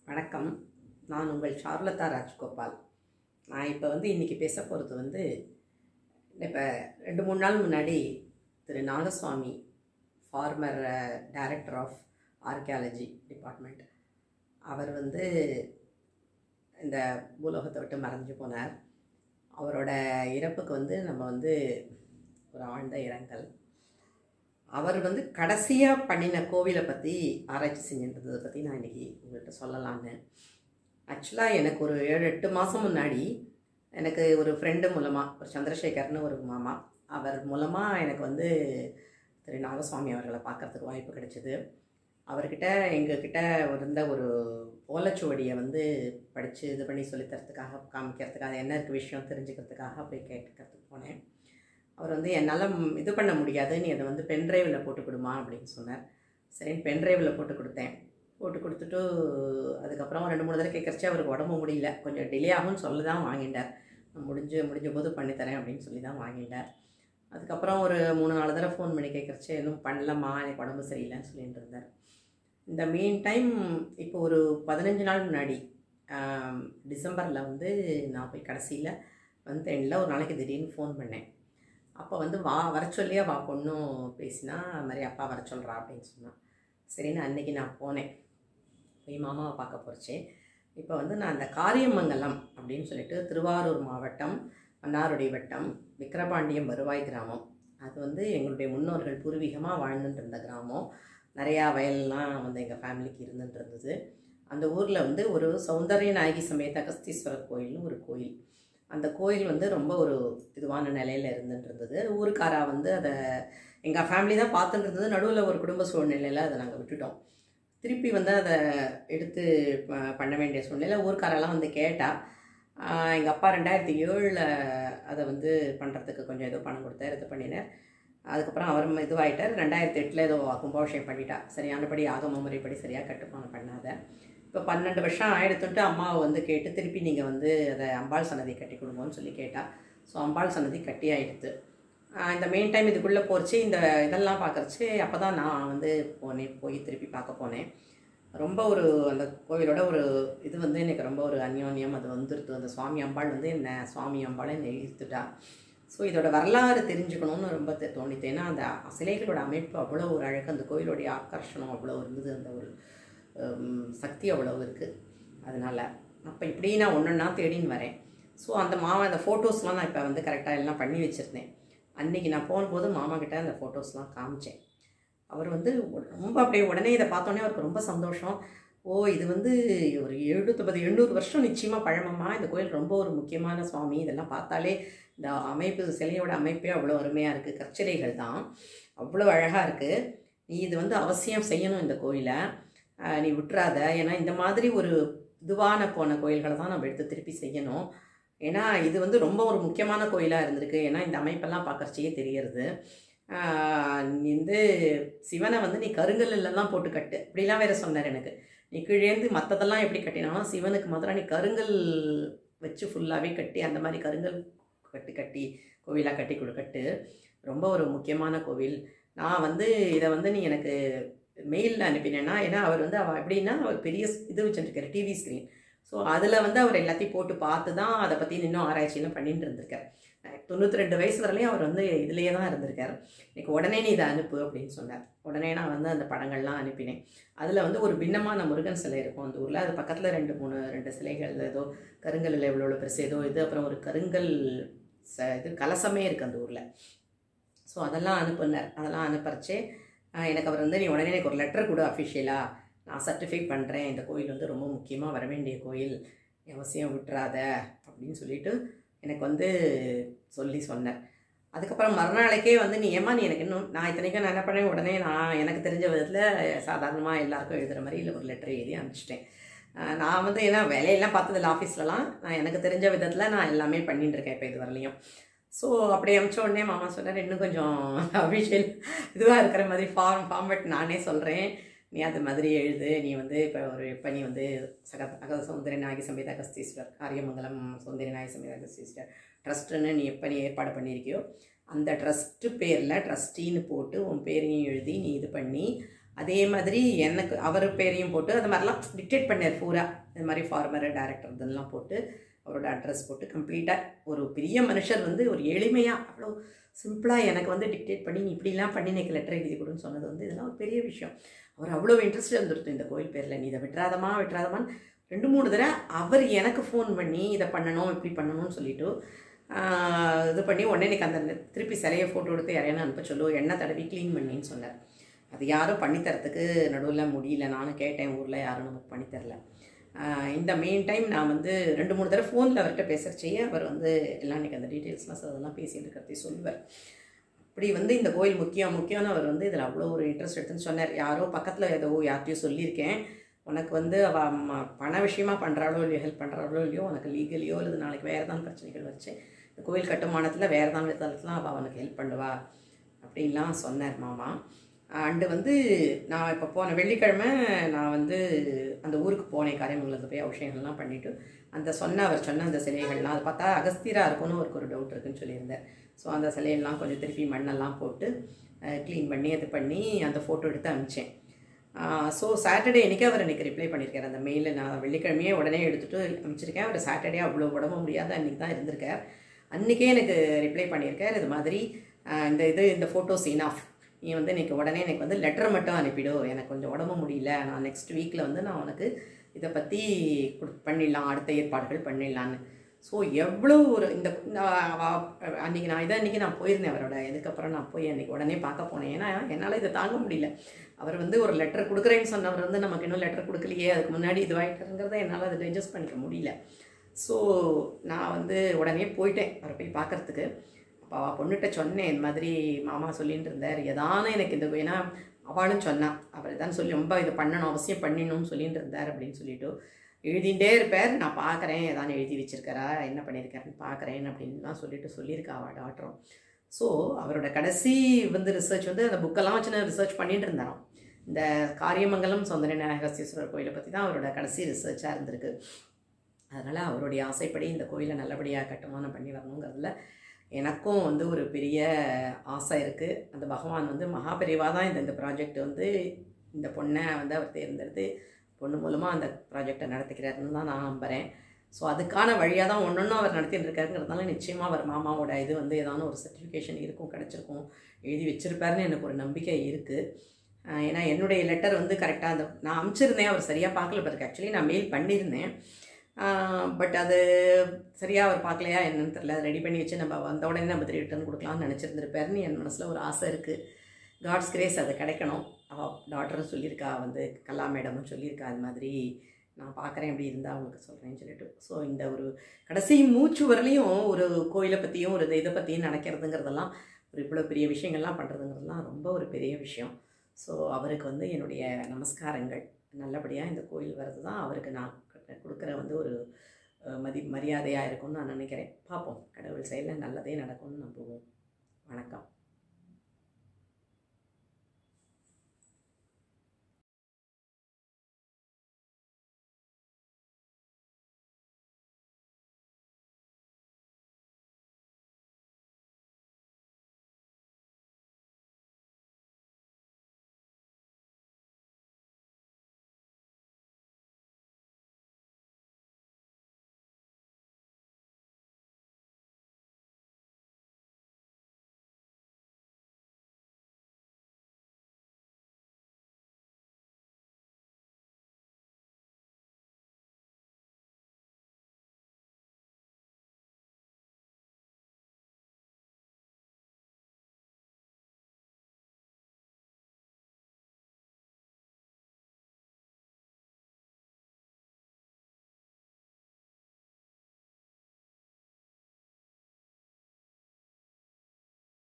வணக்கம் நான் உங்கள் சார்லதா ராஜ்கோபால் நான் இப்போ வந்து இன்றைக்கி பேச போகிறது வந்து இப்போ ரெண்டு மூணு நாள் முன்னாடி Thiru Nagaswamy former director of archaeology department அவர் வந்து இந்த பூலோகத்தை விட்டு மறைஞ்சு போனார் அவரோட இறப்புக்கு வந்து நம்ம வந்து ஒரு ஆழ்ந்த இரங்கல் அவர் வந்து கடைசியாக பண்ணின கோவிலை பற்றி ஆராய்ச்சி செஞ்சுன்றதை பற்றி நான் இன்றைக்கி உங்கள்கிட்ட சொல்லலான்னு ஆக்சுவலாக எனக்கு ஒரு ஏழு எட்டு மாதம் முன்னாடி எனக்கு ஒரு ஃப்ரெண்டு மூலமாக ஒரு சந்திரசேகர்னு ஒரு மாமா அவர் மூலமாக எனக்கு வந்து திரு நாகசுவாமி அவர்களை பார்க்கறதுக்கு வாய்ப்பு கிடைச்சிது அவர்கிட்ட எங்ககிட்ட இருந்த ஒரு ஓலைச்சுவடியை வந்து படித்து இது பண்ணி சொல்லித்தரத்துக்காக காமிக்கிறதுக்காக அது என்ன இருக்குது விஷயம் தெரிஞ்சுக்கிறதுக்காக போய் கேட்கறதுக்கு போனேன் அவர் வந்து என்னால் இது பண்ண முடியாது நீ அதை வந்து பென்ட்ரைவில் போட்டு கொடுமா அப்படின்னு சொன்னார் சரின்னு பென்ட்ரைவில் போட்டு கொடுத்தேன் போட்டு கொடுத்துட்டு அதுக்கப்புறம் ரெண்டு மூணு தடவை கேட்கறச்சு அவருக்கு உடம்பு முடியல கொஞ்சம் டிலே ஆகும்னு சொல்லி தான் வாங்கிட்டார் முடிஞ்சு முடிஞ்ச போது பண்ணித்தரேன் அப்படின்னு சொல்லி தான் வாங்கிட்டார் அதுக்கப்புறம் ஒரு மூணு நாலு தடவை ஃபோன் பண்ணி கேட்குறச்சு இன்னும் பண்ணலம்மா எனக்கு உடம்பு சரியில்லைன்னு சொல்லிட்டு இருந்தார் இந்த மீன் டைம் இப்போ ஒரு பதினஞ்சு நாள் முன்னாடி டிசம்பரில் வந்து நான் போய் கடைசியில் வந்து எண்ணில் ஒரு நாளைக்கு திடீர்னு ஃபோன் பண்ணேன் அப்போ வந்து வா வர சொல்லியே வா பொண்ணும் பேசினா அது மாதிரி அப்பா வர சொல்கிறா அப்படின்னு சொன்னான் சரின்னு அன்னைக்கு நான் போனேன் போய் மாமாவை பார்க்க போகிறச்சே இப்போ வந்து நான் அந்த காரியமங்கலம் அப்படின்னு சொல்லிட்டு திருவாரூர் மாவட்டம் மன்னாருடைய வட்டம் விக்கிரபாண்டியம் வருவாய் கிராமம் அது வந்து எங்களுடைய முன்னோர்கள் பூர்வீகமாக வாழ்ந்துட்டு இருந்த கிராமம் நிறையா வயல்லாம் வந்து எங்கள் ஃபேமிலிக்கு இருந்துட்டு இருந்தது அந்த ஊரில் வந்து ஒரு சௌந்தர்ய நாயகி சமேத அகஸ்தீஸ்வரர் கோயில்னு ஒரு கோயில் அந்த கோயில் வந்து ரொம்ப ஒரு இதுவான நிலையில் இருந்துட்டு இருந்தது ஊருக்காரா வந்து அதை எங்கள் ஃபேமிலி தான் பார்த்துட்டு இருந்தது நடுவில் ஒரு குடும்ப சூழ்நிலையில் அதை நாங்கள் விட்டுட்டோம் திருப்பி வந்து அதை எடுத்து ப- பண்ண வேண்டிய சூழ்நிலை ஊர்க்காரெல்லாம் வந்து கேட்டால் எங்கள் அப்பா ரெண்டாயிரத்தி ஏழில் அதை வந்து பண்ணுறதுக்கு கொஞ்சம் ஏதோ பணம் கொடுத்தார் இது பண்ணினார் அதுக்கப்புறம் அவர் இதுவாகிட்டார் ரெண்டாயிரத்தி எட்டில் ஏதோ கும்பாபிஷேகம் பண்ணிட்டா சரியானபடி ஆகம முறைப்படி சரியாக கட்டுப்பாடு பண்ணாத இப்போ பன்னெண்டு வருஷம் ஆயிடுத்துன்ட்டு அம்மாவை வந்து கேட்டு திருப்பி நீங்கள் வந்து அதை அம்பாள் சன்னதி கட்டி கொடுங்கன்னு சொல்லி கேட்டா ஸோ அம்பாள் சன்னதி கட்டி ஆயிடுத்து ஆஹ் இந்த மெயின் டைம் இதுக்குள்ளே போச்சு இந்த இதெல்லாம் பார்க்கறச்சு அப்போ தான் நான் வந்து போனேன் போய் திருப்பி பார்க்க போனேன் ரொம்ப ஒரு அந்த கோவிலோட ஒரு இது வந்து எனக்கு ரொம்ப ஒரு அந்யோன்யம் அது வந்துருது அந்த சுவாமி அம்பாள் வந்து என்ன சுவாமி அம்பாளை என்னை இழுத்துட்டா ஸோ இதோட வரலாறு தெரிஞ்சுக்கணும்னு ரொம்ப தெ- தோணித்து ஏன்னா அந்த சிலைகளோட அமைப்பு அவ்வளோ ஒரு அழகு அந்த கோவிலோடைய ஆக்கர்ஷணம் அவ்வளோ இருந்தது அந்த ஒரு ஹம், சக்தி அவ்வளோ இருக்குது அதனால் அப்போ இப்படி நான் ஒன்றா தேடின்னு வரேன் ஸோ அந்த மாமா அந்த ஃபோட்டோஸ்லாம் நான் இப்போ வந்து கரெக்டாக எல்லாம் பண்ணி வச்சுருந்தேன் அன்றைக்கி நான் போகும்போது மாமா கிட்ட அந்த ஃபோட்டோஸ்லாம் காமிச்சேன் அவர் வந்து உட- ரொம்ப அப்படியே உடனே இதை பார்த்தோன்னே அவருக்கு ரொம்ப சந்தோஷம் ஓ இது வந்து ஒரு எழுநூற்றம்பது எண்ணூறு வருஷம் நிச்சயமாக பழமமா இந்த கோயில் ரொம்ப ஒரு முக்கியமான சுவாமி இதெல்லாம் பார்த்தாலே இந்த அமைப்பு சிலையோட அமைப்பே அவ்வளோ அருமையாக இருக்குது கற்சிலைகள் தான் அவ்வளோ அழகாக இருக்குது நீ இது வந்து அவசியம் செய்யணும் இந்த கோயிலை ஆஹ் நீ விட்டுறாத ஏன்னா இந்த மாதிரி ஒரு இதுவான போன கோயில்களை தான் நம்ம எடுத்து திருப்பி செய்யணும் ஏன்னா இது வந்து ரொம்ப ஒரு முக்கியமான கோயிலாக இருந்திருக்கு ஏன்னா இந்த அமைப்பெல்லாம் பார்க்கறச்சே தெரியறது ஆஹ் நீ வந்து சிவனை வந்து நீ கருங்கல்லாம் போட்டு கட்டு இப்படிலாம் வேற சொன்னார் எனக்கு நீ கீழேந்து மற்றதெல்லாம் எப்படி கட்டினாலும் சிவனுக்கு மாத்திரம் நீ கருங்கல் வச்சு ஃபுல்லாகவே கட்டி அந்த மாதிரி கருங்கல் கட்டி கட்டி கோவிலாக கட்டி கொடு கட்டு ரொம்ப ஒரு முக்கியமான கோவில் நான் வந்து இதை வந்து நீ எனக்கு மெயிலில் அனுப்பினேன்னா ஏன்னா அவர் வந்து அவ எப்படின்னா அவர் பெரிய இது வச்சுருக்காரு டிவி ஸ்க்ரீன் ஸோ அதில் வந்து அவர் எல்லாத்தையும் போட்டு பார்த்து தான் அதை பற்றி இன்னும் ஆராய்ச்சியெல்லாம் பண்ணிட்டு இருந்திருக்கார் தொண்ணூற்றி ரெண்டு வயசு வரலையும் அவர் வந்து இதுலேயே தான் இருந்திருக்கார் இன்னைக்கு உடனே நீ இதை அனுப்பு அப்படின்னு சொன்னார் உடனே நான் வந்து அந்த படங்கள்லாம் அனுப்பினேன் அதில் வந்து ஒரு பின்னமான முருகன் சிலை இருக்கும் அந்த ஊரில் அது பக்கத்தில் ரெண்டு மூணு ரெண்டு சிலைகள் ஏதோ கருங்கல்லில் எவ்வளோ எவ்வளோ பெருசு ஏதோ இது அப்புறம் ஒரு கருங்கல் ச இது கலசமே இருக்குது அந்த ஊரில் ஸோ அதெல்லாம் அனுப்புனார் அதெல்லாம் அனுப்புறச்சே ஆஹ் எனக்கு அவர் வந்து நீ உடனே எனக்கு ஒரு லெட்டர் கொடு அஃபிஷியலாக நான் சர்டிஃபை பண்ணுறேன் இந்த கோயில் வந்து ரொம்ப முக்கியமாக வர வேண்டிய கோயில் நீ அவசியம் விட்டுறாத அப்படின்னு சொல்லிட்டு எனக்கு வந்து சொல்லி சொன்னார் அதுக்கப்புறம் மறுநாளைக்கே வந்து நீ ஏமா நீ எனக்கு இன்னும் நான் இத்தனைக்கும் நான் என்ன பண்ணேன் உடனே நான் எனக்கு தெரிஞ்ச விதத்தில் சாதாரணமாக எல்லாருக்கும் எழுதுகிற மாதிரி இல்லை ஒரு லெட்டர் எழுதி அனுப்பிச்சிட்டேன் ஆஹ் நான் வந்து ஏன்னா வேலையெல்லாம் பார்த்ததில்ல ஆஃபீஸ்லலாம் நான் எனக்கு தெரிஞ்ச விதத்தில் நான் எல்லாமே பண்ணிட்டு இருக்கேன் இப்போ இது வரலையும் ஸோ அப்படி அமிச்ச உடனே மாமா சொன்னார் இன்னும் கொஞ்சம் அபிஷியல் இதுவாக இருக்கிற மாதிரி ஃபார்ம் ஃபார்மேட் நானே சொல்கிறேன் நீ அது மாதிரி எழுது நீ வந்து இப்போ ஒரு இப்போ நீ வந்து சக அக சௌந்தரிய நாயகி சமேத அகஸ்தீஸ்வர் காரியமங்கலம் சௌந்தரிய நாயகி சமேத அகஸ்தீஸ்வர் ட்ரஸ்ட்டுன்னு நீ எப்போ நீ ஏற்பாடு பண்ணியிருக்கியோ அந்த ட்ரஸ்ட்டு பேரில் ட்ரஸ்டின்னு போட்டு உன் பேரையும் எழுதி நீ இது பண்ணி அதே மாதிரி எனக்கு அவர் பேரையும் போட்டு அது மாதிரிலாம் டிக்டேட் பண்ணார் பூரா இந்த மாதிரி ஃபார்மர் டைரக்டர் இதெல்லாம் போட்டு அவரோட அட்ரஸ் போட்டு கம்ப்ளீட்டாக ஒரு பெரிய மனுஷர் வந்து ஒரு எளிமையாக அவ்வளோ சிம்பிளாக எனக்கு வந்து டிக்டேட் பண்ணி நீ இப்படிலாம் பண்ணி எனக்கு லெட்டர் எழுதி கொடுன்னு சொன்னது வந்து இதெல்லாம் ஒரு பெரிய விஷயம் அவர் அவ்வளோ இன்ட்ரெஸ்ட் வந்துருது இந்த கோயில் பேரில் நீ இதை விட்டுறாதமா விட்டுறாதமான்னு ரெண்டு மூணு தடவை அவர் எனக்கு ஃபோன் பண்ணி இதை பண்ணணும் இப்படி பண்ணணும்னு சொல்லிட்டு ஆஹ், இது பண்ணி உடனே எனக்கு அந்த திருப்பி சிலையை ஃபோட்டோ எடுத்து யாரையான அனுப்ப சொல்லு எண்ணெய் தடவி க்ளீன் பண்ணின்னு சொன்னார் அது யாரும் பண்ணித்தரத்துக்கு நடுவில் முடியல நானும் கேட்டேன் ஊரில் யாரும் நமக்கு பண்ணித்தரல ஆஹ், இந்த மெயின் டைம் நான் வந்து ரெண்டு மூணு தடவை ஃபோனில் அவர்கிட்ட பேசுகிறச்சேயே அவர் வந்து எல்லாம் எனக்கு அந்த டீட்டெயில்ஸ்லாம் அதெல்லாம் பேசிட்டு இருக்கிறதையும் சொல்லுவார் அப்படி வந்து இந்த கோயில் முக்கியம் முக்கியம்னு அவர் வந்து இதில் அவ்வளோ ஒரு இன்ட்ரெஸ்ட் எடுத்துன்னு சொன்னார் யாரோ பக்கத்தில் ஏதோ யார்கிட்டயோ சொல்லியிருக்கேன் உனக்கு வந்து அவ ம- பண விஷயமா பண்ணுறாளோ இல்லையோ ஹெல்ப் பண்ணுறாளோ இல்லையோ உனக்கு லீகலியோ அல்லது நாளைக்கு வேறு ஏதாவது பிரச்சனைகள் வச்சு இந்த கோயில் கட்டுமானத்தில் வேறு ஏதாவது விதத்துலாம் அவள் அவனுக்கு ஹெல்ப் பண்ணுவா அப்படின்லாம் சொன்னார் மாமா அண்டு வந்து நான் இப்போ போன வெள்ளிக்கிழமை நான் வந்து அந்த ஊருக்கு போனேன் காரியமங்கலத்தை போய் விஷயங்கள்லாம் பண்ணிவிட்டு அந்த சொன்ன அவர் சொன்ன அந்த சிலைகள்லாம் அதை பார்த்தா அகஸ்தியராக இருக்கும்னு அவருக்கு ஒரு டவுட் இருக்குன்னு சொல்லியிருந்தார் ஸோ அந்த சிலையெல்லாம் கொஞ்சம் திருப்பி மண்ணெல்லாம் போட்டு க்ளீன் பண்ணி அது பண்ணி அந்த ஃபோட்டோ எடுத்து அனுப்பிச்சேன் ஸோ சாட்டர்டே அன்றைக்கி அவர் எனக்கு ரிப்ளை பண்ணியிருக்கார் அந்த மெயிலில் நான் வெள்ளிக்கிழமையே உடனே எடுத்துகிட்டு அனுப்பிச்சிருக்கேன் அவர் சாட்டர்டே அவ்வளோ உடம்பு முடியாத அன்றைக்கி தான் இருந்திருக்கார் அன்றைக்கே எனக்கு ரிப்ளை பண்ணியிருக்கார் இது மாதிரி ஆஹ் இந்த இது இந்த ஃபோட்டோஸ் இனாஃப் நீ வந்து இன்னைக்கு உடனே எனக்கு வந்து லெட்டர் மட்டும் அனுப்பிடு எனக்கு கொஞ்சம் உடம்பு முடியல நான் நெக்ஸ்ட் வீக்கில் வந்து நான் உனக்கு இதை பற்றி பண்ணிடலாம் அடுத்த ஏற்பாடுகள் பண்ணிடலான்னு ஸோ எவ்வளோ ஒரு இந்த நான் அவ- அன்னைக்கு நான் இதை அன்றைக்கி நான் போயிருந்தேன் அவரோட இதுக்கப்புறம் நான் போய் அன்றைக்கி உடனே பார்க்க போனேன் ஏன்னா என்னால் இதை தாங்க முடியல அவர் வந்து ஒரு லெட்டர் கொடுக்குறேன்னு சொன்னவர் வந்து நமக்கு இன்னும் லெட்டர் கொடுக்கலையே அதுக்கு முன்னாடி இதுவாகிட்டுங்கிறத என்னால் அதை டைஜஸ்ட் பண்ணிக்க முடியல ஸோ நான் வந்து உடனே போயிட்டேன் அவரை போய் பார்க்கறதுக்கு அப்போ அவள் பொண்ணுகிட்ட சொன்னேன் இந்த மாதிரி மாமா சொல்லிட்டு இருந்தார் ஏதான எனக்கு இந்த ஏன்னா அவளும் சொன்னான் அவர் தான் சொல்லி ரொம்ப இது பண்ணணும் அவசியம் பண்ணிடணும்னு சொல்லிட்டு இருந்தார் அப்படின்னு சொல்லிட்டு எழுதிட்டே இருப்பார் நான் பார்க்குறேன் ஏதாவது எழுதி வச்சிருக்காரா என்ன பண்ணியிருக்காருன்னு பார்க்குறேன் அப்படின்லாம் சொல்லிட்டு சொல்லியிருக்கா அவள் டாக்டரும் ஸோ அவரோட கடைசி வந்து ரிசர்ச் வந்து அந்த புக்கெல்லாம் வச்சு நான் ரிசர்ச் பண்ணிட்டு இருந்தாராம் இந்த காரியமங்கலம் சொந்தன அகஸ்தீஸ்வரர் கோயிலை பற்றி தான் அவரோட கடைசி ரிசர்ச்சாக இருந்திருக்கு அதனால் அவருடைய ஆசைப்படி இந்த கோயிலை நல்லபடியாக கட்டுமானம் பண்ணி வரணுங்கிறதுல எனக்கும் வந்து ஒரு பெரிய ஆசை இருக்குது அந்த பகவான் வந்து மகாபெரிவா தான் இந்த இந்த ப்ராஜெக்ட் வந்து இந்த பொண்ணை வந்து அவர் தேர்ந்தெடுத்து பொண்ணு மூலமாக அந்த ப்ராஜெக்டை நடத்திக்கிறாருன்னு தான் நான் நம்புகிறேன் ஸோ அதுக்கான வழியாக தான் ஒன்று ஒன்றும் அவர் நடத்திட்டு இருக்காருங்கிறதுனால நிச்சயமாக அவர் மாமாவோட இது வந்து ஏதாவது ஒரு சர்டிஃபிகேஷன் இருக்கும் கிடச்சிருக்கும் எழுதி வச்சிருப்பாருன்னு எனக்கு ஒரு நம்பிக்கை இருக்குது ஏன்னா என்னுடைய லெட்டர் வந்து கரெக்டாக அந்த நான் அனுப்பிச்சிருந்தேன் அவர் சரியாக பார்க்கல பிறகு ஆக்சுவலி நான் மெயில் பண்ணியிருந்தேன் பட் அது சரியாக அவர் பார்க்கலையா என்னன்னு தெரியல ரெடி பண்ணி வச்சு நம்ம வந்த உடனே நம்ம திருப்பி ரிட்டர்ன் கொடுக்கலாம்னு நினச்சிருந்துருப்பாருன்னு என் மனசில் ஒரு ஆசை இருக்குது காட்ஸ் கிரேஸ் அது கிடைக்கணும் அவள் டாக்டரும் சொல்லியிருக்கா வந்து கலா மேடமும் சொல்லியிருக்கா அது மாதிரி நான் பார்க்குறேன் எப்படி இருந்தால் அவங்களுக்கு சொல்கிறேன்னு சொல்லிட்டு ஸோ இந்த ஒரு கடைசி மூச்சு வரலையும் ஒரு கோயிலை பற்றியும் ஒரு இதை பற்றியும் நினைக்கிறதுங்கிறதெல்லாம் ஒரு இவ்வளோ பெரிய விஷயங்கள்லாம் பண்ணுறதுங்கிறதுலாம் ரொம்ப ஒரு பெரிய விஷயம் ஸோ அவருக்கு வந்து என்னுடைய நமஸ்காரங்கள் நல்லபடியாக இந்த கோயில் வர்றது தான் அவருக்கு நான் கொடுக்குற வந்து ஒரு அஹ், மதி மரியாதையாக இருக்கும்னு நான் நினைக்கிறேன் பார்ப்போம் கடவுள் செயலில் நல்லதே நடக்கும்னு நம்புவோம் வணக்கம்